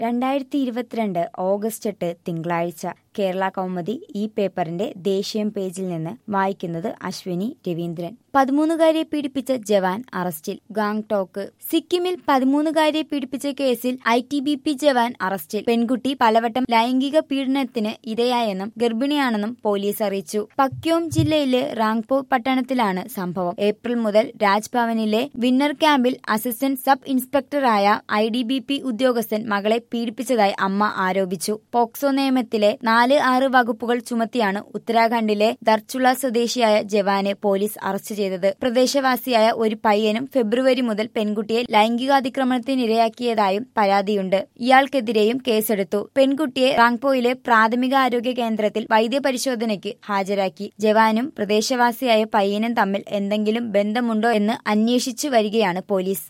രണ്ടായിരത്തി ഇരുപത്തിരണ്ട് ഓഗസ്റ്റ് എട്ട് തിങ്കളാഴ്ച കേരള കൗമുദി ഈ പേപ്പറിന്റെ ദേശീയം പേജിൽ നിന്ന് വായിക്കുന്നത് അശ്വിനി രവീന്ദ്രൻ പതിമൂന്നുകാരെ പീഡിപ്പിച്ച ജവാൻ അറസ്റ്റിൽ ഗാങ്ടോക്ക് സിക്കിമിൽ പതിമൂന്നുകാരെ പീഡിപ്പിച്ച കേസിൽ I T B P jawan അറസ്റ്റിൽ പെൺകുട്ടി പലവട്ടം ലൈംഗിക പീഡനത്തിന് ഇരയായെന്നും ഗർഭിണിയാണെന്നും പോലീസ് അറിയിച്ചു പക്യോം ജില്ലയിലെ റാങ്പോ പട്ടണത്തിലാണ് സംഭവം ഏപ്രിൽ മുതൽ രാജ്ഭവനിലെ വിന്നർ ക്യാമ്പിൽ അസിസ്റ്റന്റ് സബ് ഇൻസ്പെക്ടറായ ഐ ഡി ബി പി ഉദ്യോഗസ്ഥൻ മകളെ പീഡിപ്പിച്ചതായി അമ്മ ആരോപിച്ചു പോക്സോ നിയമത്തിലെ നാല് ആറ് വകുപ്പുകൾ ചുമത്തിയാണ് ഉത്തരാഖണ്ഡിലെ ദർച്ചുള സ്വദേശിയായ ജവാനെ പോലീസ് അറസ്റ്റ് ചെയ്തത് പ്രദേശവാസിയായ ഒരു പയ്യനും ഫെബ്രുവരി മുതൽ പെൺകുട്ടിയെ ലൈംഗികാതിക്രമണത്തിനിരയാക്കിയതായും പരാതിയുണ്ട് ഇയാൾക്കെതിരെയും കേസെടുത്തു പെൺകുട്ടിയെ റാങ്പോയിലെ പ്രാഥമികാരോഗ്യ കേന്ദ്രത്തിൽ വൈദ്യപരിശോധനയ്ക്ക് ഹാജരാക്കി ജവാനും പ്രദേശവാസിയായ പയ്യനും തമ്മിൽ എന്തെങ്കിലും ബന്ധമുണ്ടോ എന്ന് അന്വേഷിച്ചു വരികയാണ് പോലീസ്